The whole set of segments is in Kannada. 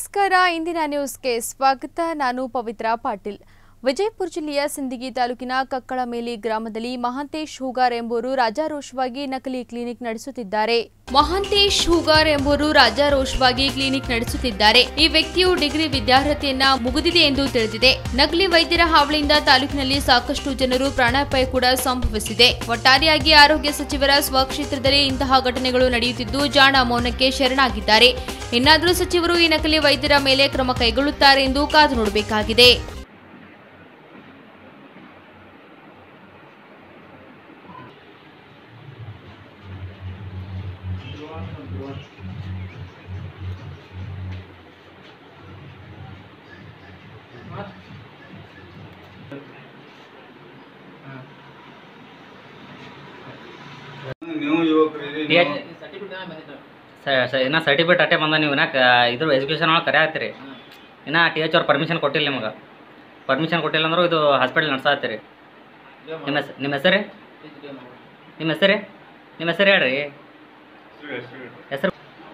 ನಮಸ್ಕಾರ ಇಂದಿನ ನ್ಯೂಸ್ಗೆ ಸ್ವಾಗತ ನಾನು ಪವಿತ್ರ ಪಾಟೀಲ್ ವಿಜಯಪುರ ಜಿಲ್ಲೆಯ ಸಿಂದಗಿ ತಾಲೂಕಿನ ಕಕ್ಕಳಮೇಲಿ ಗ್ರಾಮದಲ್ಲಿ ಮಹಾಂತೇಶ್ ಹೂಗಾರ್ ಎಂಬುವರು ರಾಜಾರೋಷವಾಗಿ ನಕಲಿ ಕ್ಲಿನಿಕ್ ನಡೆಸುತ್ತಿದ್ದಾರೆ ಮಹಾಂತೇಶ್ ಹೂಗಾರ್ ಎಂಬುವರು ರಾಜಾರೋಷವಾಗಿ ಕ್ಲಿನಿಕ್ ನಡೆಸುತ್ತಿದ್ದಾರೆ ಈ ವ್ಯಕ್ತಿಯು ಡಿಗ್ರಿ ವಿದ್ಯಾರ್ಹತೆಯನ್ನ ಮುಗಿದಿದೆ ಎಂದು ತಿಳಿದಿದೆ ನಕಲಿ ವೈದ್ಯರ ಹಾವಳಿಯಿಂದ ತಾಲೂಕಿನಲ್ಲಿ ಸಾಕಷ್ಟು ಜನರು ಪ್ರಾಣಾಪಾಯ ಕೂಡ ಸಂಭವಿಸಿದೆ ಒಟ್ಟಾರೆಯಾಗಿ ಆರೋಗ್ಯ ಸಚಿವರ ಸ್ವಕ್ಷೇತ್ರದಲ್ಲಿ ಇಂತಹ ಘಟನೆಗಳು ನಡೆಯುತ್ತಿದ್ದು ಜಾಣ ಮೌನಕ್ಕೆ ಶರಣಾಗಿದ್ದಾರೆ ಇನ್ನಾದರೂ ಸಚಿವರು ಈ ನಕಲಿ ವೈದ್ಯರ ಮೇಲೆ ಕ್ರಮ ಕೈಗೊಳ್ಳುತ್ತಾರೆ ಎಂದು ಕಾದು ನೋಡಬೇಕಾಗಿದೆ ನೀವು ಯುವಕರಿಗೆ ಡಿ ಎಚ್ ಇನ್ನ ಸರ್ಟಿಫಿಕೇಟ್ ಅಟ್ಟೆ ಬಂದ ನೀವು ಇನ್ನ ಕ- ಇದ್ರ ಎಜುಕೇಷನ್ ಒಳಗೆ ಕರೆ ಆಗ್ತೀರಿ ಇನ್ನ ಟಿ ಎಚ್ ಅವ್ರು ಪರ್ಮಿಷನ್ ಕೊಟ್ಟಿಲ್ಲ ನಿಮಗೆ ಪರ್ಮಿಷನ್ ಕೊಟ್ಟಿಲ್ಲ ಅಂದ್ರೆ ಇದು ಹಾಸ್ಪಿಟಲ್ ನಡ್ಸಾತ್ತೀರಿ ನಿಮ್ಮ ಹೆಸ್ ನಿಮ್ಮ ಹೆಸರು ನಿಮ್ಮ ಹೆಸರು ನಿಮ್ಮ ಹೆಸರು ಹೇಳ್ರಿ ಹೆಸರು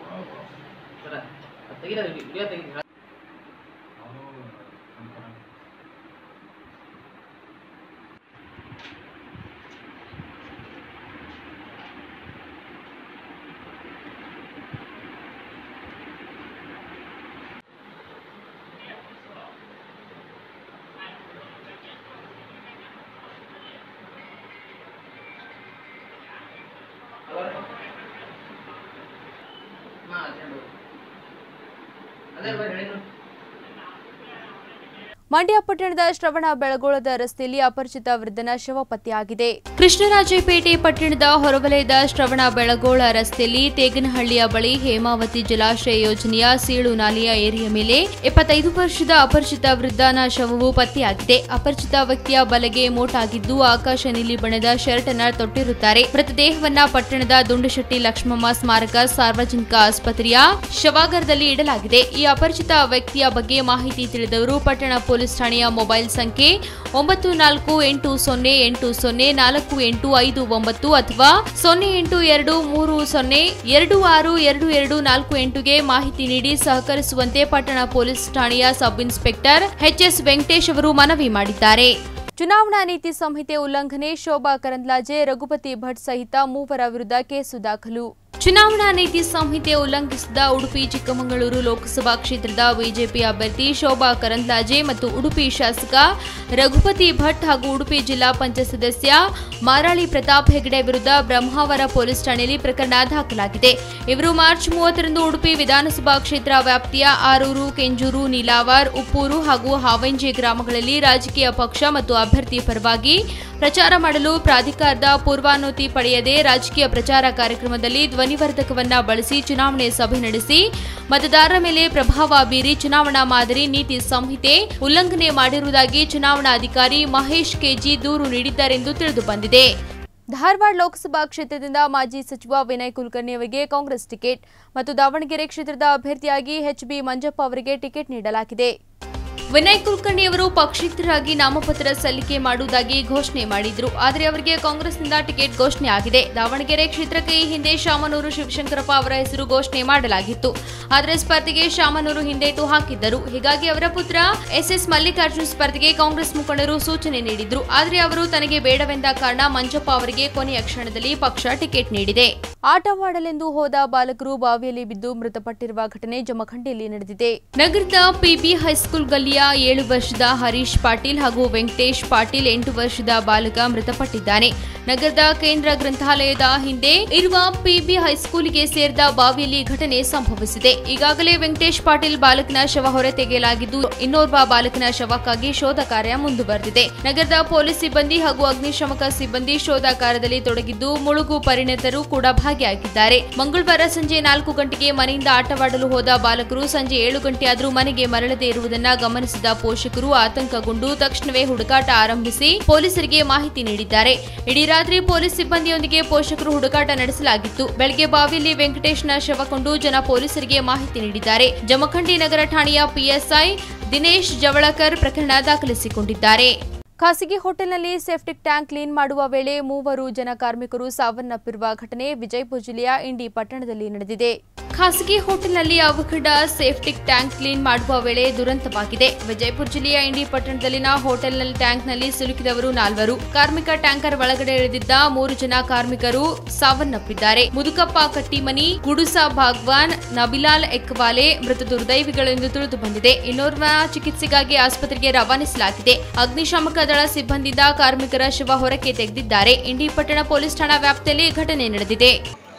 ಮಂಡ್ಯ ಪಟ್ಟಣದ ಶ್ರವಣ ಬೆಳಗೋಳದ ರಸ್ತೆಯಲ್ಲಿ ಅಪರಿಚಿತ ವೃದ್ಧನ ಶವ ಪತ್ತೆಯಾಗಿದೆ ಕೃಷ್ಣರಾಜಪೇಟೆ ಪಟ್ಟಣದ ಹೊರವಲಯದ ಶ್ರವಣ ಬೆಳಗೋಳ ರಸ್ತೆಯಲ್ಲಿ ತೇಗನಹಳ್ಳಿಯ ಬಳಿ ಹೇಮಾವತಿ ಜಲಾಶಯ ಯೋಜನೆಯ ಸೀಳು ನಾಲೆಯ ಏರಿಯ ಮೇಲೆ ಎಪ್ಪತ್ತೈದು ವರ್ಷದ ಅಪರಿಚಿತ ವೃದ್ಧನ ಶವವು ಪತ್ತೆಯಾಗಿದೆ ಅಪರಿಚಿತ ವ್ಯಕ್ತಿಯ ಬಲೆಗೆ ಮೋಟಾಗಿದ್ದು ಆಕಾಶ ನೀಲಿ ಬಣ್ಣದ ಶರ್ಟ್ ಅನ್ನ ತೊಟ್ಟಿರುತ್ತಾರೆ ಮೃತದೇಹವನ್ನ ಪಟ್ಟಣದ ದುಂಡಶೆಟ್ಟಿ ಲಕ್ಷ್ಮಮ್ಮ ಸ್ಮಾರಕ ಸಾರ್ವಜನಿಕ ಆಸ್ಪತ್ರೆಯ ಶವಾಗಾರದಲ್ಲಿ ಇಡಲಾಗಿದೆ ಈ ಅಪರಿಚಿತ ವ್ಯಕ್ತಿಯ ಬಗ್ಗೆ ಮಾಹಿತಿ ತಿಳಿದವರು ಪಟ್ಟಣ ಪೊಲೀಸ್ ಠಾಣೆಯ ಮೊಬೈಲ್ ಸಂಖ್ಯೆ ಒಂಬತ್ತು ನಾಲ್ಕು ಎಂಟು ಸೊನ್ನೆ ಎಂಟು ಸೊನ್ನೆ ನಾಲ್ಕು ಎಂಟು ಐದು ಒಂಬತ್ತು ಅಥವಾ ಸೊನ್ನೆ ಎಂಟು ಎರಡು ಮೂರು ಸೊನ್ನೆ ಎರಡು ಆರು ಎರಡು ಎರಡು ನಾಲ್ಕು ಎಂಟುಗೆ ಮಾಹಿತಿ ನೀಡಿ ಸಹಕರಿಸುವಂತೆ ಪಟ್ಟಣ ಪೊಲೀಸ್ ಠಾಣೆಯ ಸಬ್ ಇನ್ಸ್ಪೆಕ್ಟರ್ ಎಚ್ಎಸ್ ವೆಂಕಟೇಶ್ ಅವರು ಮನವಿ ಮಾಡಿದ್ದಾರೆ ಚುನಾವಣಾ ನೀತಿ ಸಂಹಿತೆ ಉಲ್ಲಂಘನೆ ಶೋಭಾ ಕರಂದ್ಲಾಜೆ ರಘುಪತಿ ಭಟ್ ಸಹಿತ ಮೂವರ ವಿರುದ್ಧ ಕೇಸು ದಾಖಲು ಚುನಾವಣಾ ನೀತಿ ಸಂಹಿತೆ ಉಲ್ಲಂಘಿಸಿದ ಉಡುಪಿ ಚಿಕ್ಕಮಗಳೂರು ಲೋಕಸಭಾ ಕ್ಷೇತ್ರದ ಬಿಜೆಪಿ ಅಭ್ಯರ್ಥಿ ಶೋಭಾ ಕರಂದ್ಲಾಜೆ ಮತ್ತು ಉಡುಪಿ ಶಾಸಕ ರಘುಪತಿ ಭಟ್ ಹಾಗೂ ಉಡುಪಿ ಜಿಲ್ಲಾ ಪಂಚಾಯತ್ ಸದಸ್ಯ ಮಾರಾಳಿ ಪ್ರತಾಪ್ ಹೆಗಡೆ ವಿರುದ್ಧ ಬ್ರಹ್ಮಾವರ ಪೊಲೀಸ್ ಠಾಣೆಯಲ್ಲಿ ಪ್ರಕರಣ ದಾಖಲಾಗಿದೆ ಇವರು ಮಾರ್ಚ್ ಮೂವತ್ತರಂದು ಉಡುಪಿ ವಿಧಾನಸಭಾ ಕ್ಷೇತ್ರ ವ್ಯಾಪ್ತಿಯ ಆರೂರು ಕೆಂಜೂರು ನೀಲಾವಾರ್ ಉಪ್ಪೂರು ಹಾಗೂ ಹಾವಂಜೆ ಗ್ರಾಮಗಳಲ್ಲಿ ರಾಜಕೀಯ ಪಕ್ಷ ಮತ್ತು ಅಭ್ಯರ್ಥಿ ಪರವಾಗಿ ಪ್ರಚಾರ ಮಾಡಲು ಪ್ರಾಧಿಕಾರದ ಪೂರ್ವಾನುಮತಿ ಪಡೆಯದೆ ರಾಜಕೀಯ ಪ್ರಚಾರ ಕಾರ್ಯಕ್ರಮದಲ್ಲಿ ಧ್ವನಿವರ್ಧಕವನ್ನ ಬಳಸಿ ಚುನಾವಣೆ ಸಭೆ ನಡೆಸಿ ಮತದಾರರ ಮೇಲೆ ಪ್ರಭಾವ ಬೀರಿ ಚುನಾವಣಾ ಮಾದರಿ ನೀತಿ ಸಂಹಿತೆ ಉಲ್ಲಂಘನೆ ಮಾಡಿರುವುದಾಗಿ ಚುನಾವಣಾಧಿಕಾರಿ ಮಹೇಶ್ ಕೆಜಿ ದೂರು ನೀಡಿದ್ದಾರೆಂದು ತಿಳಿದು ಬಂದಿದೆ ಧಾರವಾಡ ಲೋಕಸಭಾ ಕ್ಷೇತ್ರದಿಂದ ಮಾಜಿ ಸಚಿವ ವಿನಯ್ ಕುಲಕರ್ಣಿ ಅವರಿಗೆ ಕಾಂಗ್ರೆಸ್ ಟಿಕೆಟ್ ಮತ್ತು ದಾವಣಗೆರೆ ಕ್ಷೇತ್ರದ ಅಭ್ಯರ್ಥಿಯಾಗಿ ಎಚ್ಬಿ ಮಂಜಪ್ಪ ಅವರಿಗೆ ಟಿಕೆಟ್ ನೀಡಲಾಗಿದೆ ವಿನಯ್ ಕುಲಕರ್ಣಿ ಅವರು ಪಕ್ಷೇತರರಾಗಿ ನಾಮಪತ್ರ ಸಲ್ಲಿಕೆ ಮಾಡುವುದಾಗಿ ಘೋಷಣೆ ಮಾಡಿದ್ರು ಆದರೆ ಅವರಿಗೆ ಕಾಂಗ್ರೆಸ್ನಿಂದ ಟಿಕೆಟ್ ಘೋಷಣೆ ಆಗಿದೆ ದಾವಣಗೆರೆ ಕ್ಷೇತ್ರಕ್ಕೆ ಈ ಹಿಂದೆ ಶಾಮನೂರು ಶಿವಶಂಕರಪ್ಪ ಅವರ ಹೆಸರು ಘೋಷಣೆ ಮಾಡಲಾಗಿತ್ತು ಆದರೆ ಸ್ಪರ್ಧೆಗೆ ಶಾಮನೂರು ಹಿಂದೇಟು ಹಾಕಿದ್ದರು ಹೀಗಾಗಿ ಅವರ ಪುತ್ರ ಎಸ್ಎಸ್ ಮಲ್ಲಿಕಾರ್ಜುನ್ ಸ್ಪರ್ಧೆಗೆ ಕಾಂಗ್ರೆಸ್ ಮುಖಂಡರು ಸೂಚನೆ ನೀಡಿದ್ರು ಆದರೆ ಅವರು ತನಗೆ ಬೇಡವೆಂದ ಕಾರಣ ಮಂಜಪ್ಪ ಅವರಿಗೆ ಕೊನೆಯ ಕ್ಷಣದಲ್ಲಿ ಪಕ್ಷ ಟಿಕೆಟ್ ನೀಡಿದೆ ಆಟವಾಡಲೆಂದು ಹೋದ ಬಾಲಕರು ಬಾವಿಯಲ್ಲಿ ಬಿದ್ದು ಮೃತಪಟ್ಟಿರುವ ಘಟನೆ ಜಮಖಂಡಿಯಲ್ಲಿ ನಡೆದಿದೆ ನಗರದ ಪಿಬಿ ಹೈಸ್ಕೂಲ್ ಗಲ್ಲಿಯ ಏಳು ವರ್ಷದ ಹರೀಶ್ ಪಾಟೀಲ್ ಹಾಗೂ ವೆಂಕಟೇಶ್ ಪಾಟೀಲ್ ಎಂಟು ವರ್ಷದ ಬಾಲಕ ಮೃತಪಟ್ಟಿದ್ದಾನೆ ನಗರದ ಕೇಂದ್ರ ಗ್ರಂಥಾಲಯದ ಹಿಂದೆ ಇರುವ ಪಿಬಿ ಹೈಸ್ಕೂಲಿಗೆ ಸೇರಿದ ಬಾವಿಯಲ್ಲಿ ಘಟನೆ ಸಂಭವಿಸಿದೆ ಈಗಾಗಲೇ ವೆಂಕಟೇಶ್ ಪಾಟೀಲ್ ಬಾಲಕನ ಶವ ಹೊರತೆಗೆಯಲಾಗಿದ್ದು ಇನ್ನೋರ್ವ ಬಾಲಕನ ಶವಕ್ಕಾಗಿ ಶೋಧ ಕಾರ್ಯ ಮುಂದುವರೆದಿದೆ ನಗರದ ಪೊಲೀಸ್ ಸಿಬ್ಬಂದಿ ಹಾಗೂ ಅಗ್ನಿಶಾಮಕ ಸಿಬ್ಬಂದಿ ಶೋಧ ಕಾರ್ಯದಲ್ಲಿ ತೊಡಗಿದ್ದು ಮುಳುಗು ಪರಿಣಿತರು ಕೂಡ ಭಾಗಿಯಾಗಿದ್ದಾರೆ ಮಂಗಳವಾರ ಸಂಜೆ ನಾಲ್ಕು ಗಂಟೆಗೆ ಮನೆಯಿಂದ ಆಟವಾಡಲು ಹೋದ ಬಾಲಕರು ಸಂಜೆ ಏಳು ಗಂಟೆಯಾದರೂ ಮನೆಗೆ ಮರಳದೇ ಇರುವುದನ್ನ ಗಮನಿಸಿದ ಪೋಷಕರು ಆತಂಕಗೊಂಡು ತಕ್ಷಣವೇ ಹುಡುಕಾಟ ಆರಂಭಿಸಿ ಪೊಲೀಸರಿಗೆ ಮಾಹಿತಿ ನೀಡಿದ್ದಾರೆ ಇಡೀ ರಾತ್ರಿ ಪೊಲೀಸ್ ಸಿಬ್ಬಂದಿಯೊಂದಿಗೆ ಪೋಷಕರು ಹುಡುಕಾಟ ನಡೆಸಲಾಗಿತ್ತು ಬೆಳಗ್ಗೆ ಬಾವಿಯಲ್ಲಿ ವೆಂಕಟೇಶ್ನ ಶವ ಕೊಂಡು ಜನ ಪೊಲೀಸರಿಗೆ ಮಾಹಿತಿ ನೀಡಿದ್ದಾರೆ ಜಮಖಂಡಿ ನಗರ ಠಾಣೆಯ ಪಿಎಸ್ಐ ದಿನೇಶ್ ಜವಳಕರ್ ಪ್ರಕರಣ ದಾಖಲಿಸಿಕೊಂಡಿದ್ದಾರೆ ಖಾಸಗಿ ಹೋಟೆಲ್ನಲ್ಲಿ ಸೆಪ್ಟಿಕ್ ಟ್ಯಾಂಕ್ ಕ್ಲೀನ್ ಮಾಡುವ ವೇಳೆ ಮೂವರು ಜನ ಕಾರ್ಮಿಕರು ಸಾವನ್ನಪ್ಪಿರುವ ಘಟನೆ ವಿಜಯಪುರ ಜಿಲ್ಲೆಯ ಇಂಡಿ ಪಟ್ಟಣದಲ್ಲಿ ನಡೆದಿದೆ ಖಾಸಗಿ ಹೋಟೆಲ್ನಲ್ಲಿ ಅವಘಡ ಸೇಫ್ಟಿಕ್ ಟ್ಯಾಂಕ್ ಕ್ಲೀನ್ ಮಾಡುವ ವೇಳೆ ದುರಂತವಾಗಿದೆ ವಿಜಯಪುರ ಜಿಲ್ಲೆಯ ಇಂಡಿ ಪಟ್ಟಣದಲ್ಲಿನ ಹೋಟೆಲ್ನಲ್ಲಿ ಟ್ಯಾಂಕ್ನಲ್ಲಿ ಸಿಲುಕಿದವರು ನಾಲ್ವರು ಕಾರ್ಮಿಕ ಟ್ಯಾಂಕರ್ ಒಳಗಡೆ ಇಳಿದಿದ್ದ ಮೂರು ಜನ ಕಾರ್ಮಿಕರು ಸಾವನ್ನಪ್ಪಿದ್ದಾರೆ ಮುದುಕಪ್ಪ ಕಟ್ಟಿಮನಿ ಗುಡುಸ ಭಾಗ್ವಾನ್ ನಬಿಲಾಲ್ ಎಕ್ವಾಲೆ ಮೃತ ದುರ್ದೈವಿಗಳೆಂದು ತಿಳಿದು ಬಂದಿದೆ ಇನ್ನೋರ್ವ ಚಿಕಿತ್ಸೆಗಾಗಿ ಆಸ್ಪತ್ರೆಗೆ ರವಾನಿಸಲಾಗಿದೆ ಅಗ್ನಿಶಾಮಕ ದಳ ಸಿಬ್ಬಂದಿಯಿಂದ ಕಾರ್ಮಿಕರ ಶವ ಹೊರಕ್ಕೆ ತೆಗೆದಿದ್ದಾರೆ ಇಂಡಿ ಪಟ್ಟಣ ಪೊಲೀಸ್ ಠಾಣಾ ವ್ಯಾಪ್ತಿಯಲ್ಲಿ ಘಟನೆ ನಡೆದಿದೆ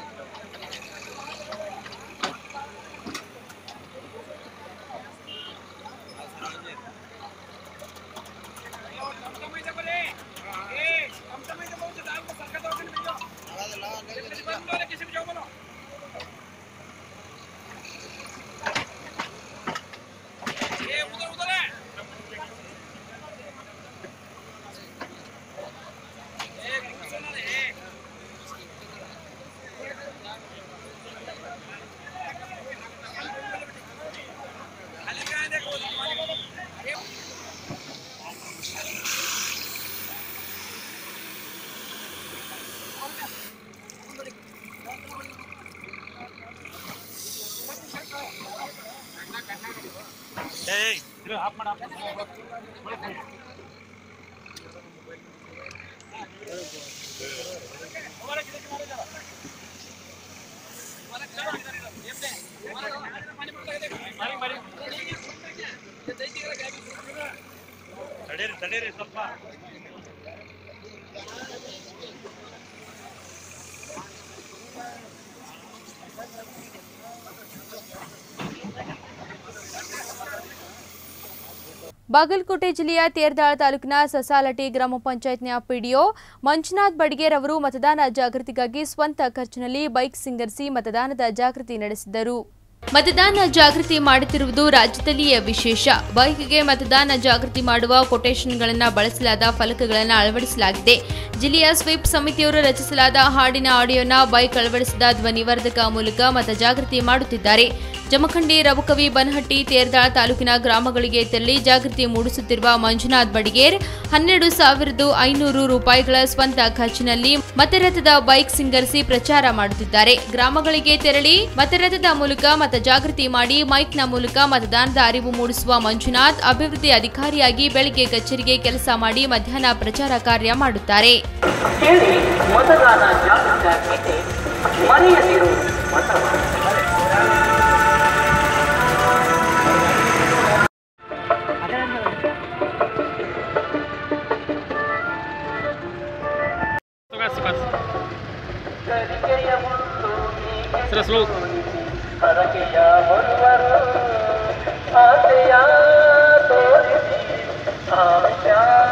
ಬಾಗಲಕೋಟೆ ಜಿಲ್ಲೆಯ ತೇರ್ದಾಳ ತಾಲೂಕಿನ ಸಸಾಲಟಿ ಗ್ರಾಮ ಪಂಚಾಯತ್ನ ಪಿಡಿಒ ಮಂಜುನಾಥ್ ಬಡಿಗೇರ್ ಅವರು ಮತದಾನ ಜಾಗೃತಿಗಾಗಿ ಸ್ವಂತ ಖರ್ಚಿನಲ್ಲಿ ಬೈಕ್ ಸಿಂಗರಿಸಿ ಮತದಾನದ ಜಾಗೃತಿ ನಡೆಸಿದರು ಮತದಾನ ಜಾಗೃತಿ ಮಾಡುತ್ತಿರುವುದು ರಾಜ್ಯದಲ್ಲಿಯೇ ವಿಶೇಷ ಬೈಕ್ಗೆ ಮತದಾನ ಜಾಗೃತಿ ಮಾಡುವ ಕೊಟೇಶನ್ಗಳನ್ನು ಬಳಸಲಾದ ಫಲಕಗಳನ್ನು ಅಳವಡಿಸಲಾಗಿದೆ ಜಿಲ್ಲೆಯ ಸ್ವೀಪ್ ಸಮಿತಿಯವರು ರಚಿಸಲಾದ ಹಾಡಿನ ಆಡಿಯೋನ ಬೈಕ್ ಅಳವಡಿಸಿದ ಧ್ವನಿವರ್ಧಕ ಮೂಲಕ ಮತ ಜಾಗೃತಿ ಮಾಡುತ್ತಿದ್ದಾರೆ ಜಮಖಂಡಿ ರಬಕವಿ ಬನಹಟ್ಟಿ ತೇರ್ದಾಳ ತಾಲೂಕಿನ ಗ್ರಾಮಗಳಿಗೆ ತೆರಳಿ ಜಾಗೃತಿ ಮೂಡಿಸುತ್ತಿರುವ ಮಂಜುನಾಥ್ ಬಡಿಗೇರ್ ಹನ್ನೆರಡು ಸಾವಿರದ ಐನೂರು ರೂಪಾಯಿಗಳ ಸ್ವಂತ ಖರ್ಚಿನಲ್ಲಿ ಮತರಥದ ಬೈಕ್ ಸಿಂಗರಿಸಿ ಪ್ರಚಾರ ಮಾಡುತ್ತಿದ್ದಾರೆ ಗ್ರಾಮಗಳಿಗೆ ತೆರಳಿ ಮತರಥದ ಮೂಲಕ ಮತ ಜಾಗೃತಿ ಮಾಡಿ ಮೈಕ್ನ ಮೂಲಕ ಮತದಾನದ ಅರಿವು ಮೂಡಿಸುವ ಮಂಜುನಾಥ್ ಅಭಿವೃದ್ಧಿ ಅಧಿಕಾರಿಯಾಗಿ ಬೆಳಗ್ಗೆ ಕಚೇರಿಗೆ ಕೆಲಸ ಮಾಡಿ ಮಧ್ಯಾಹ್ನ ಪ್ರಚಾರ ಕಾರ್ಯ ಮಾಡುತ್ತಾರೆ ಕೇಳಿ ಮತದಾನ ಜಾಗೃತ ಗೀತೆ ಮನೆಯಲ್ಲಿರು ಮತದಾನ ಕರಿಕೆಯ ಮುತ್ತು ಹರಕೆಯ ಬರುವರು ಆಸೆಯ ತೋರಿಸಿ ಆಶಾ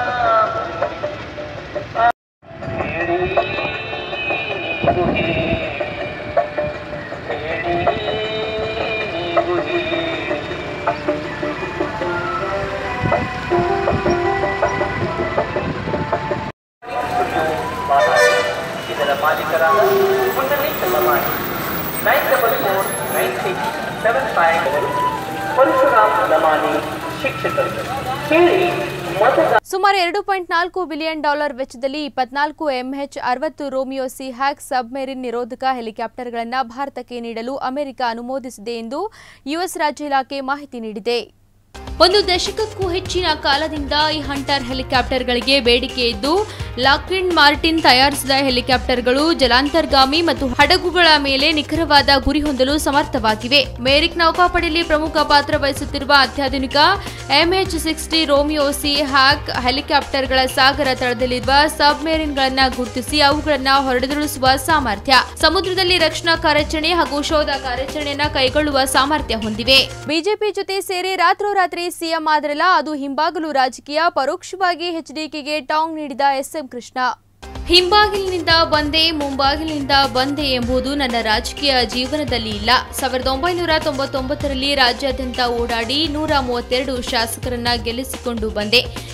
ಹೇಳಿ ನೀವು ಹೇಳಿ ಹೇಳಿ ನೀವು ಹೇಳಿ ಇದರ ಮಾಲೀಕರಾದ ಮುಂದನೆ ಮಾಡಿ nine double four nine six seven five Parashuram Lamani ಶಿಕ್ಷಕರು ಹೇಳಿ ಮತದಾನ ಸುಮಾರು ಎರಡು ಪಾಯಿಂಟ್ ನಾಲ್ಕು ಬಿಲಿಯನ್ ಡಾಲರ್ ವೆಚ್ಚದಲ್ಲಿ ಇಪ್ಪತ್ನಾಲ್ಕು ಎಂಎಚ್ ಅರವತ್ತು ರೋಮಿಯೋ ಸಿ ಹ್ಯಾಕ್ ಸಬ್ಮೆರಿನ್ ನಿರೋಧಕ ಹೆಲಿಕಾಪ್ಟರ್ಗಳನ್ನು ಭಾರತಕ್ಕೆ ನೀಡಲು ಅಮೆರಿಕ ಅನುಮೋದಿಸಿದೆ ಎಂದು ಯುಎಸ್ ರಾಜ್ಯ ಇಲಾಖೆ ಮಾಹಿತಿ ನೀಡಿದೆ ಒಂದು ದಶಕಕ್ಕೂ ಹೆಚ್ಚಿನ ಕಾಲದಿಂದ ಈ ಹಂಟರ್ ಹೆಲಿಕಾಪ್ಟರ್ಗಳಿಗೆ ಬೇಡಿಕೆ ಇದ್ದು ಲಾಕ್ವಿಡ್ ಮಾರ್ಟಿನ್ ತಯಾರಿಸಿದ ಹೆಲಿಕಾಪ್ಟರ್ಗಳು ಜಲಾಂತರ್ಗಾಮಿ ಮತ್ತು ಹಡಗುಗಳ ಮೇಲೆ ನಿಖರವಾದ ಗುರಿ ಹೊಂದಲು ಸಮರ್ಥವಾಗಿವೆ ಮೇರಿಕ್ ನೌಕಾಪಡೆಯಲ್ಲಿ ಪ್ರಮುಖ ಪಾತ್ರ ವಹಿಸುತ್ತಿರುವ ಅತ್ಯಾಧುನಿಕ MH sixty Romeo seahawk ಹೆಲಿಕಾಪ್ಟರ್ಗಳ ಸಾಗರ ತಳದಲ್ಲಿರುವ ಸಬ್ಮೇರಿನ್ಗಳನ್ನು ಗುರುತಿಸಿ ಅವುಗಳನ್ನು ಹೊರಡಿದುಳಿಸುವ ಸಾಮರ್ಥ್ಯ ಸಮುದ್ರದಲ್ಲಿ ರಕ್ಷಣಾ ಕಾರ್ಯಾಚರಣೆ ಹಾಗೂ ಶೋಧ ಕಾರ್ಯಾಚರಣೆಯನ್ನ ಕೈಗೊಳ್ಳುವ ಸಾಮರ್ಥ್ಯ ಹೊಂದಿವೆ ಬಿಜೆಪಿ ಜೊತೆ ಸೇರಿ ರಾತ್ರೋರಾತ್ರಿ ಸಿಎಂ ಆದ್ರಲ್ಲ ಅದು ಹಿಂಬಾಗಲು ರಾಜಕೀಯ ಪರೋಕ್ಷವಾಗಿ ಎಚ್ಡಿಕೆಗೆ ಟಾಂಗ್ ನೀಡಿದ ಎಸ್ಎಂ ಕೃಷ್ಣ ಹಿಂಬಾಗಿಲಿನಿಂದ ಬಂದೆ ಮುಂಬಾಗಿಲಿನಿಂದ ಬಂದೆ ಎಂಬುದು ನನ್ನ ರಾಜಕೀಯ ಜೀವನದಲ್ಲಿ ಇಲ್ಲ ಸಾವಿರದ ಒಂಬೈನೂರ ತೊಂಬತ್ತೊಂಬತ್ತರಲ್ಲಿ ರಾಜ್ಯಾದ್ಯಂತ ಓಡಾಡಿ ನೂರ ಮೂವತ್ತೆರಡು ಶಾಸಕರನ್ನ ಗೆಲ್ಲಿಸಿಕೊಂಡು ಬಂದೆ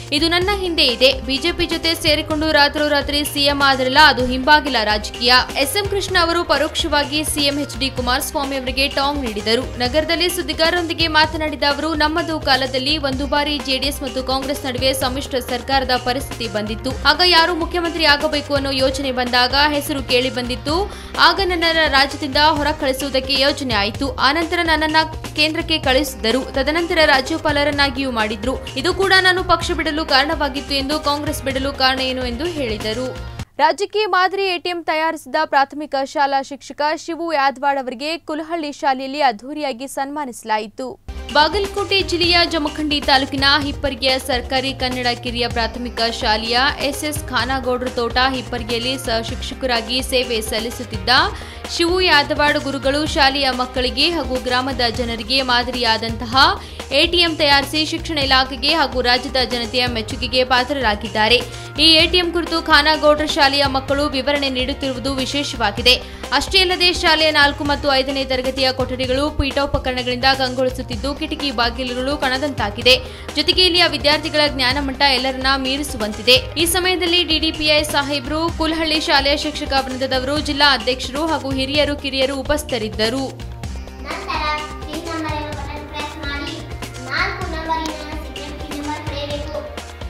ಇದು ನನ್ನ ಹಿಂದೆ ಇದೆ ಬಿಜೆಪಿ ಜೊತೆ ಸೇರಿಕೊಂಡು ರಾತ್ರೋರಾತ್ರಿ ಸಿಎಂ ಆದ್ರಲ್ಲ ಅದು ಹಿಂಬಾಗಿಲ ರಾಜಕೀಯ ಎಸ್ಎಂ ಕೃಷ್ಣ ಅವರು ಪರೋಕ್ಷವಾಗಿ ಸಿಎಂ ಎಚ್ ಡಿ ಕುಮಾರಸ್ವಾಮಿ ಅವರಿಗೆ ಟಾಂಗ್ ನೀಡಿದರು ನಗರದಲ್ಲಿ ಸುದ್ದಿಗಾರರೊಂದಿಗೆ ಮಾತನಾಡಿದ ಅವರು ನಮ್ಮದು ಕಾಲದಲ್ಲಿ ಒಂದು ಬಾರಿ ಜೆಡಿಎಸ್ ಮತ್ತು ಕಾಂಗ್ರೆಸ್ ನಡುವೆ ಸಮ್ಮಿಶ್ರ ಸರ್ಕಾರದ ಪರಿಸ್ಥಿತಿ ಬಂದಿತ್ತು ಆಗ ಯಾರು ಮುಖ್ಯಮಂತ್ರಿ ಆಗಬೇಕು ಅನ್ನೋ ಯೋಚನೆ ಬಂದಾಗ ಹೆಸರು ಕೇಳಿ ಬಂದಿತ್ತು ಆಗ ನನ್ನನ್ನು ರಾಜ್ಯದಿಂದ ಹೊರ ಕಳಿಸುವುದಕ್ಕೆ ಯೋಚನೆ ಆಯಿತು ಆನಂತರ ನನ್ನನ್ನ ಕೇಂದ್ರಕ್ಕೆ ಕಳುಹಿಸಿದರು ತದನಂತರ ರಾಜ್ಯಪಾಲರನ್ನಾಗಿಯೂ ಮಾಡಿದ್ರು ಇದು ಕೂಡ ನಾನು ಪಕ್ಷ ಬಿಡಲು ಕಾರಣವಾಗಿತ್ತು ಎಂದು ಕಾಂಗ್ರೆಸ್ ಬಿಡಲು ಕಾರಣ ಏನು ಎಂದು ಹೇಳಿದರು ರಾಜ್ಯಕ್ಕೆ ಮಾದರಿ ಎಟಿಎಂ ತಯಾರಿಸಿದ ಪ್ರಾಥಮಿಕ ಶಾಲಾ ಶಿಕ್ಷಕ ಶಿವು ಯಾದವಾಡ್ ಅವರಿಗೆ ಕುಲಹಳ್ಳಿ ಶಾಲೆಯಲ್ಲಿ ಅದ್ದೂರಿಯಾಗಿ ಸನ್ಮಾನಿಸಲಾಯಿತು ಬಾಗಲಕೋಟೆ ಜಿಲ್ಲೆಯ ಜಮಖಂಡಿ ತಾಲೂಕಿನ ಹಿಪ್ಪರಿಗೆಯ ಸರ್ಕಾರಿ ಕನ್ನಡ ಕಿರಿಯ ಪ್ರಾಥಮಿಕ ಶಾಲೆಯ ಎಸ್ಎಸ್ ಖಾನಾಗೌಡ್ರ ತೋಟ ಹಿಪ್ಪರಿಗೆಯಲ್ಲಿ ಸಹ ಶಿಕ್ಷಕರಾಗಿ ಸೇವೆ ಸಲ್ಲಿಸುತ್ತಿದ್ದ ಶಿವು ಯಾದವಾಡ್ ಗುರುಗಳು ಶಾಲೆಯ ಮಕ್ಕಳಿಗೆ ಹಾಗೂ ಗ್ರಾಮದ ಜನರಿಗೆ ಮಾದರಿಯಾದಂತಹ ಎಟಿಎಂ ತಯಾರಿಸಿ ಶಿಕ್ಷಣ ಇಲಾಖೆಗೆ ಹಾಗೂ ರಾಜ್ಯದ ಜನತೆಯ ಮೆಚ್ಚುಗೆಗೆ ಪಾತ್ರರಾಗಿದ್ದಾರೆ ಈ ಎಟಿಎಂ ಕುರಿತು ಖಾನಾಗೌಡ್ರ ಶಾಲೆಯ ಮಕ್ಕಳು ವಿವರಣೆ ನೀಡುತ್ತಿರುವುದು ವಿಶೇಷವಾಗಿದೆ ಅಷ್ಟೇ ಅಲ್ಲದೆ ಶಾಲೆಯ ನಾಲ್ಕು ಮತ್ತು ಐದನೇ ತರಗತಿಯ ಕೊಠಡಿಗಳು ಪೀಠೋಪಕರಣಗಳಿಂದ ಕಂಗೊಳಿಸುತ್ತಿದ್ದು ಕಿಟಕಿ ಬಾಗಿಲುಗಳು ಕಾಣದಂತಾಗಿದೆ ಜೊತೆಗೆ ಇಲ್ಲಿಯ ವಿದ್ಯಾರ್ಥಿಗಳ ಜ್ಞಾನಮಟ್ಟ ಎಲ್ಲರನ್ನ ಮೀರಿಸುವಂತಿದೆ ಈ ಸಮಯದಲ್ಲಿ ಡಿಡಿಪಿಐ ಸಾಹೇಬ್ರು ಕುಲಹಳ್ಳಿ ಶಾಲೆಯ ಶಿಕ್ಷಕ ವೃಂದದವರು ಜಿಲ್ಲಾ ಅಧ್ಯಕ್ಷರು ಹಾಗೂ ಹಿರಿಯರು ಕಿರಿಯರು ಉಪಸ್ಥಿತರಿದ್ದರು ನಂತರ ಪಿನ್ ನಂಬರ್ ಎಂಬ ಬಟನ್ ಪ್ರೆಸ್ ಮಾಡಿ ನಾಲ್ಕು ನಂಬರಿನ ಸೆಕೆಂಡ್ ಪಿನ್ ನಂಬರ್ ಪಡೆಯಬೇಕು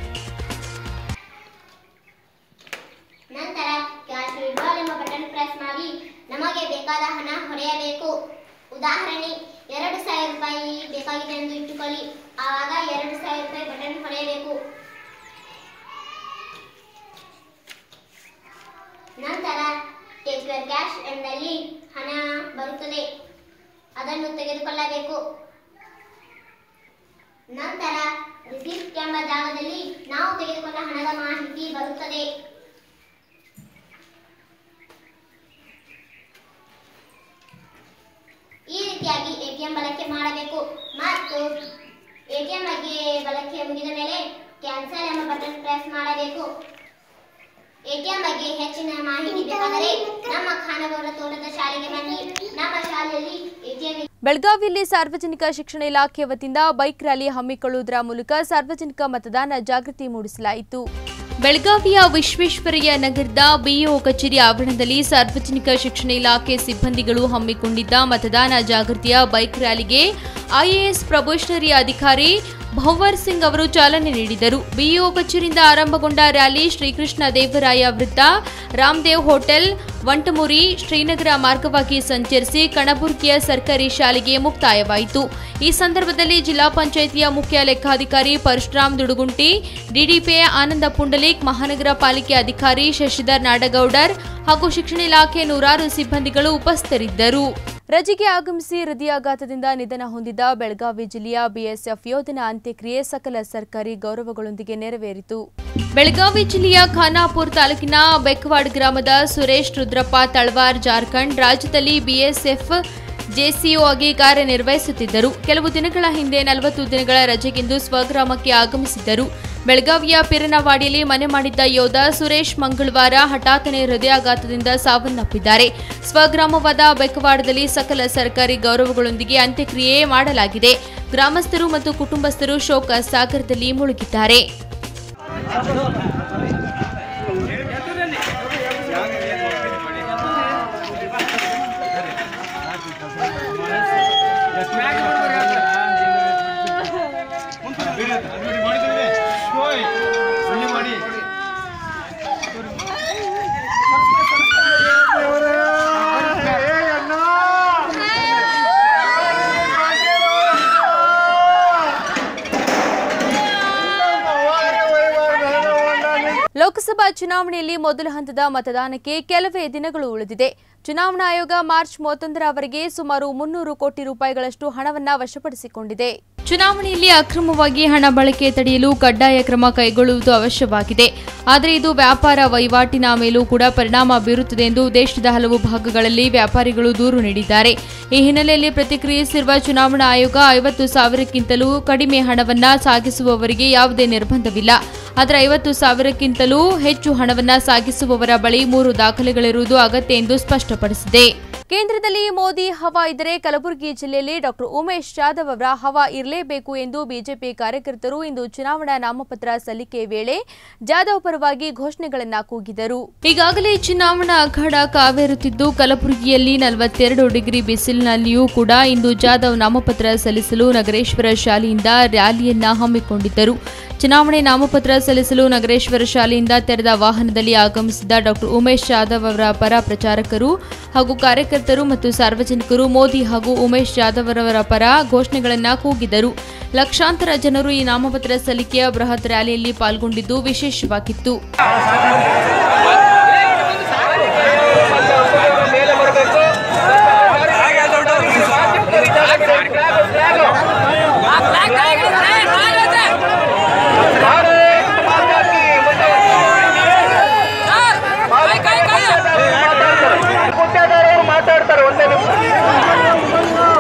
ನಂತರ ಕ್ಯಾಶ್ ವಿಡ್ರಾಲ್ ಎಂಬ ಬಟನ್ ಪ್ರೆಸ್ ಮಾಡಿ ನಮಗೆ ಬೇಕಾದ ಹಣ ಹೊಡೆಯಬೇಕು ಉದಾಹರಣೆ ಎರಡು ಸಾವಿರ ರೂಪಾಯಿ ಬೇಕಾಗಿದೆ ಎಂದು ಇಟ್ಟುಕೊಳ್ಳಿ ಆವಾಗ ಎರಡು ಸಾವಿರ ರೂಪಾಯಿ ಬಟನ್ ಹೊಡೆಯಬೇಕು ನಂತರ ಟೇಕ್ ಯುವರ್ ಕ್ಯಾಶ್ ಎಂದಲ್ಲಿ ಹಣ ಬರುತ್ತದೆ ಅದನ್ನು ತೆಗೆದುಕೊಳ್ಳಬೇಕು ನಂತರ ರಿಸಿಪ್ಟ್ ಎಂಬ ಜಾಗದಲ್ಲಿ ನಾವು ತೆಗೆದುಕೊಂಡ ಹಣದ ಮಾಹಿತಿ ಬರುತ್ತದೆ ಈ ರೀತಿಯಾಗಿ ಎಟಿಎಂ ಬಳಕೆ ಮಾಡಬೇಕು ಮತ್ತು ಎಟಿಎಂ ಬಗ್ಗೆ ಬಳಕೆ ಮುಗಿದ ಮೇಲೆ ಕ್ಯಾನ್ಸಲ್ ಎಂಬ ಬಟನ್ ಪ್ರೆಸ್ ಮಾಡಬೇಕು ಎಟಿಎಂ ಬಗ್ಗೆ ಹೆಚ್ಚಿನ ಮಾಹಿತಿ ಬೇಕಾದರೆ ನಮ್ಮ ಖಾನಗೌಡ ತೋಟದ ಶಾಲೆಗೆ ಬನ್ನಿ ನಮ್ಮ ಶಾಲೆಯಲ್ಲಿ ಎಟಿಎಂ ಬೆಳಗಾವಿಯಲ್ಲಿ ಸಾರ್ವಜನಿಕ ಶಿಕ್ಷಣ ಇಲಾಖೆ ವತಿಯಿಂದ ಬೈಕ್ ರ್ಯಾಲಿ ಹಮ್ಮಿಕೊಳ್ಳುವುದರ ಮೂಲಕ ಸಾರ್ವಜನಿಕ ಮತದಾನ ಜಾಗೃತಿ ಮೂಡಿಸಲಾಯಿತು ಬೆಳಗಾವಿಯ ವಿಶ್ವೇಶ್ವರಯ್ಯ ನಗರದ ಬಿಇಒ ಕಚೇರಿ ಆವರಣದಲ್ಲಿ ಸಾರ್ವಜನಿಕ ಶಿಕ್ಷಣ ಇಲಾಖೆ ಸಿಬ್ಬಂದಿಗಳು ಹಮ್ಮಿಕೊಂಡಿದ್ದ ಮತದಾನ ಜಾಗೃತಿಯ ಬೈಕ್ ರ್ಯಾಲಿಗೆ ಐಎಎಸ್ ಪ್ರೊಬೇಷನರಿ ಅಧಿಕಾರಿ ಭೌವರ್ ಸಿಂಗ್ ಅವರು ಚಾಲನೆ ನೀಡಿದರು ಬಿಇಒ ಕಚೇರಿಯಿಂದ ಆರಂಭಗೊಂಡ ರ್ಯಾಲಿ ಶ್ರೀಕೃಷ್ಣ ದೇವರಾಯ ವೃತ್ತ ರಾಮದೇವ್ ಹೋಟೆಲ್ ವಂಟಮುರಿ ಶ್ರೀನಗರ ಮಾರ್ಗವಾಗಿ ಸಂಚರಿಸಿ ಕಣಬುರ್ಗಿಯ ಸರ್ಕಾರಿ ಶಾಲೆಗೆ ಮುಕ್ತಾಯವಾಯಿತು ಈ ಸಂದರ್ಭದಲ್ಲಿ ಜಿಲ್ಲಾ ಪಂಚಾಯಿತಿಯ ಮುಖ್ಯ ಲೆಕ್ಕಾಧಿಕಾರಿ ಪರಶುರಾಮ್ ದುಡುಗುಂಟಿ ಡಿಡಿಪಿಎ ಆನಂದ ಪುಂಡಲಿಕ್ ಮಹಾನಗರ ಪಾಲಿಕೆ ಅಧಿಕಾರಿ ಶಶಿಧರ್ ನಾಡಗೌಡರ್ ಹಾಗೂ ಶಿಕ್ಷಣ ಇಲಾಖೆ ನೂರಾರು ಸಿಬ್ಬಂದಿಗಳು ಉಪಸ್ಥಿತರಿದ್ದರು ರಜೆಗೆ ಆಗಮಿಸಿ ಹೃದಯಾಘಾತದಿಂದ ನಿಧನ ಹೊಂದಿದ ಬೆಳಗಾವಿ ಜಿಲ್ಲೆಯ ಬಿಎಸ್ಎಫ್ ಯೋಧನ ಅಂತ್ಯಕ್ರಿಯೆ ಸಕಲ ಸರ್ಕಾರಿ ಗೌರವಗಳೊಂದಿಗೆ ನೆರವೇರಿತು ಬೆಳಗಾವಿ ಜಿಲ್ಲೆಯ ಖಾನಾಪುರ ತಾಲೂಕಿನ ಬೆಕ್ವಾಡ್ ಗ್ರಾಮದ ಸುರೇಶ್ ರುದ್ರಪ್ಪ ತಳವಾರ್ ಜಾರ್ಖಂಡ್ ರಾಜ್ಯದಲ್ಲಿ ಬಿಎಸ್ಎಫ್ ಜೆಸಿಒ ಆಗಿ ಕಾರ್ಯನಿರ್ವಹಿಸುತ್ತಿದ್ದರು ಕೆಲವು ದಿನಗಳ ಹಿಂದೆ ನಲವತ್ತು ದಿನಗಳ ರಜೆಗೆಂದು ಸ್ವಗ್ರಾಮಕ್ಕೆ ಆಗಮಿಸಿದ್ದರು ಬೆಳಗಾವಿಯ ಪಿರನವಾಡಿಯಲ್ಲಿ ಮನೆ ಮಾಡಿದ್ದ ಯೋಧ ಸುರೇಶ್ ಮಂಗಳವಾರ ಹಠಾತ್ತನೆ ಹೃದಯಾಘಾತದಿಂದ ಸಾವನ್ನಪ್ಪಿದ್ದಾರೆ ಸ್ವಗ್ರಾಮವಾದ ಬೆಕ್ಕವಾಡದಲ್ಲಿ ಸಕಲ ಸರ್ಕಾರಿ ಗೌರವಗಳೊಂದಿಗೆ ಅಂತ್ಯಕ್ರಿಯೆ ಮಾಡಲಾಗಿದೆ ಗ್ರಾಮಸ್ಥರು ಮತ್ತು ಕುಟುಂಬಸ್ಥರು ಶೋಕ ಸಾಗರದಲ್ಲಿ ಮುಳುಗಿದ್ದಾರೆ ಮಾಡಿ ಲೋಕಸಭಾ ಚುನಾವಣೆಯಲ್ಲಿ ಮೊದಲ ಹಂತದ ಮತದಾನಕ್ಕೆ ಕೆಲವೇ ದಿನಗಳು ಉಳಿದಿದೆ ಚುನಾವಣಾ ಆಯೋಗ ಮಾರ್ಚ್ ಮೂವತ್ತೊಂದರವರೆಗೆ ಸುಮಾರು ಮುನ್ನೂರು ಕೋಟಿ ರೂಪಾಯಿಗಳಷ್ಟು ಹಣವನ್ನ ವಶಪಡಿಸಿಕೊಂಡಿದೆ ಚುನಾವಣೆಯಲ್ಲಿ ಅಕ್ರಮವಾಗಿ ಹಣ ಬಳಕೆ ತಡೆಯಲು ಕಡ್ಡಾಯ ಕ್ರಮ ಕೈಗೊಳ್ಳುವುದು ಅವಶ್ಯವಾಗಿದೆ ಆದರೆ ಇದು ವ್ಯಾಪಾರ ವಹಿವಾಟಿನ ಮೇಲೂ ಕೂಡ ಪರಿಣಾಮ ಬೀರುತ್ತದೆ ಎಂದು ದೇಶದ ಹಲವು ಭಾಗಗಳಲ್ಲಿ ವ್ಯಾಪಾರಿಗಳು ದೂರು ನೀಡಿದ್ದಾರೆ ಈ ಹಿನ್ನೆಲೆಯಲ್ಲಿ ಪ್ರತಿಕ್ರಿಯಿಸಿರುವ ಚುನಾವಣಾ ಆಯೋಗ ಐವತ್ತು ಸಾವಿರಕ್ಕಿಂತಲೂ ಕಡಿಮೆ ಹಣವನ್ನ ಸಾಗಿಸುವವರಿಗೆ ಯಾವುದೇ ನಿರ್ಬಂಧವಿಲ್ಲ ಆದರೆ ಐವತ್ತು ಸಾವಿರಕ್ಕಿಂತಲೂ ಹೆಚ್ಚು ಹಣವನ್ನ ಸಾಗಿಸುವವರ ಬಳಿ ಮೂರು ದಾಖಲೆಗಳಿರುವುದು ಅಗತ್ಯ ಎಂದು ಸ್ಪಷ್ಟಪಡಿಸಿದೆ ಕೇಂದ್ರದಲ್ಲಿ ಮೋದಿ ಹವಾ ಇದ್ದರೆ ಕಲಬುರಗಿ ಜಿಲ್ಲೆಯಲ್ಲಿ ಡಾಕ್ಟರ್ ಉಮೇಶ್ ಜಾಧವ್ ಅವರ ಹವಾ ಇರಲೇಬೇಕು ಎಂದು ಬಿಜೆಪಿ ಕಾರ್ಯಕರ್ತರು ಇಂದು ಚುನಾವಣಾ ನಾಮಪತ್ರ ಸಲ್ಲಿಕೆ ವೇಳೆ ಜಾಧವ್ ಪರವಾಗಿ ಘೋಷಣೆಗಳನ್ನ ಕೂಗಿದರು ಈಗಾಗಲೇ ಚುನಾವಣಾ ಅಖಾಡ ಕಾವೇರುತ್ತಿದ್ದು ಕಲಬುರಗಿಯಲ್ಲಿ ನಲವತ್ತೆರಡು ಡಿಗ್ರಿ ಬಿಸಿಲಿನಲ್ಲಿಯೂ ಕೂಡ ಇಂದು ಜಾಧವ್ ನಾಮಪತ್ರ ಸಲ್ಲಿಸಲು ನಗರೇಶ್ವರ ಶಾಲೆಯಿಂದ ರ್ಯಾಲಿಯನ್ನ ಹಮ್ಮಿಕೊಂಡಿದ್ದರು ಚುನಾವಣೆ ನಾಮಪತ್ರ ಸಲ್ಲಿಸಲು ನಗರೇಶ್ವರ ಶಾಲೆಯಿಂದ ತೆರೆದ ವಾಹನದಲ್ಲಿ ಆಗಮಿಸಿದ ಡಾಕ್ಟರ್ ಉಮೇಶ್ ಜಾಧವ್ ಅವರ ಪರ ಪ್ರಚಾರಕರು ಹಾಗೂ ಕಾರ್ಯಕರ್ತರು ಮತ್ತು ಸಾರ್ವಜನಿಕರು ಮೋದಿ ಹಾಗೂ ಉಮೇಶ್ ಜಾಧವ್ ಅವರ ಪರ ಘೋಷಣೆಗಳನ್ನ ಕೂಗಿದರು ಲಕ್ಷಾಂತರ ಜನರು ಈ ನಾಮಪತ್ರ ಸಲ್ಲಿಕೆಯ ಬೃಹತ್ ರ್ಯಾಲಿಯಲ್ಲಿ ಪಾಲ್ಗೊಂಡಿದ್ದು ವಿಶೇಷವಾಗಿತ್ತು ಮಾತಾಡ್ತಾರೆ ಒಂದೇ ನಿಮಿಷ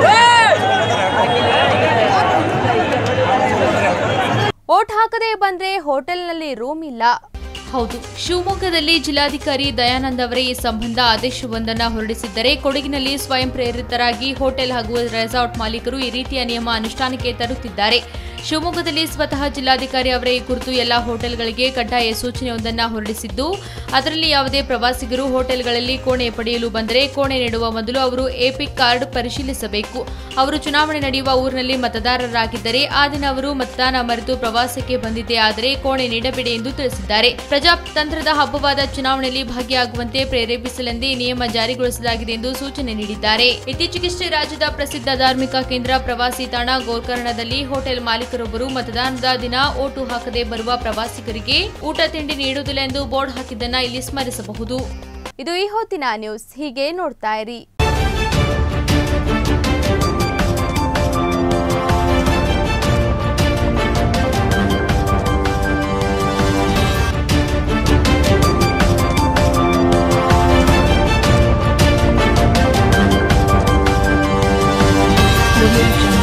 ಓಟ್ ಹಾಕದೆ ಬಂದ್ರೆ ಹೋಟೆಲ್ನಲ್ಲಿ ರೂಮ್ ಇಲ್ಲ ಹೌದು ಶಿವಮೊಗ್ಗದಲ್ಲಿ ಜಿಲ್ಲಾಧಿಕಾರಿ ದಯಾನಂದ್ ಅವರೇ ಈ ಸಂಬಂಧ ಆದೇಶವೊಂದನ್ನು ಹೊರಡಿಸಿದ್ದರೆ ಕೊಡಗಿನಲ್ಲಿ ಸ್ವಯಂ ಪ್ರೇರಿತರಾಗಿ ಹೋಟೆಲ್ ಹಾಗೂ ರೆಸಾರ್ಟ್ ಮಾಲೀಕರು ಈ ರೀತಿಯ ನಿಯಮ ಅನುಷ್ಠಾನಕ್ಕೆ ತರುತ್ತಿದ್ದಾರೆ ಶಿವಮೊಗ್ಗದಲ್ಲಿ ಸ್ವತಃ ಜಿಲ್ಲಾಧಿಕಾರಿ ಅವರೇ ಈ ಕುರಿತು ಎಲ್ಲ ಹೋಟೆಲ್ಗಳಿಗೆ ಕಡ್ಡಾಯ ಸೂಚನೆಯೊಂದನ್ನು ಹೊರಡಿಸಿದ್ದು ಅದರಲ್ಲಿ ಯಾವುದೇ ಪ್ರವಾಸಿಗರು ಹೋಟೆಲ್ಗಳಲ್ಲಿ ಕೋಣೆ ಪಡೆಯಲು ಬಂದರೆ ಕೋಣೆ ನೀಡುವ ಮೊದಲು ಅವರು ಎಪಿಕ್ ಕಾರ್ಡ್ ಪರಿಶೀಲಿಸಬೇಕು ಅವರು ಚುನಾವಣೆ ನಡೆಯುವ ಊರಿನಲ್ಲಿ ಮತದಾರರಾಗಿದ್ದರೆ ಆ ದಿನ ಅವರು ಮತದಾನ ಮರೆತು ಪ್ರವಾಸಕ್ಕೆ ಬಂದಿದ್ದೇ ಆದರೆ ಕೋಣೆ ನೀಡಬೇಡಿ ಎಂದು ತಿಳಿಸಿದ್ದಾರೆ ಪ್ರಜಾತಂತ್ರದ ಹಬ್ಬವಾದ ಚುನಾವಣೆಯಲ್ಲಿ ಭಾಗಿಯಾಗುವಂತೆ ಪ್ರೇರೇಪಿಸಲೆಂದೇ ಈ ನಿಯಮ ಜಾರಿಗೊಳಿಸಲಾಗಿದೆ ಎಂದು ಸೂಚನೆ ನೀಡಿದ್ದಾರೆ ಇತ್ತೀಚೆಗಷ್ಟೇ ರಾಜ್ಯದ ಪ್ರಸಿದ್ಧ ಧಾರ್ಮಿಕ ಕೇಂದ್ರ ಪ್ರವಾಸಿ ತಾಣ ಗೋಕರ್ಣದಲ್ಲಿ ಹೋಟೆಲ್ ಮಾಲೀಕರೊಬ್ಬರು ಮತದಾನದ ದಿನ ಓಟು ಹಾಕದೆ ಬರುವ ಪ್ರವಾಸಿಗರಿಗೆ ಊಟ ತಿಂಡಿ ನೀಡುವುದಿಲ್ಲ ಎಂದು ಬೋರ್ಡ್ ಹಾಕಿದ್ದನ್ನ ಇಲ್ಲಿ ಸ್ಮರಿಸಬಹುದು ಇದು ಈ ಹೊತ್ತಿನ ನ್ಯೂಸ್ ಹೀಗೆ ನೋಡ್ತಾ ಇರಿ Revolution.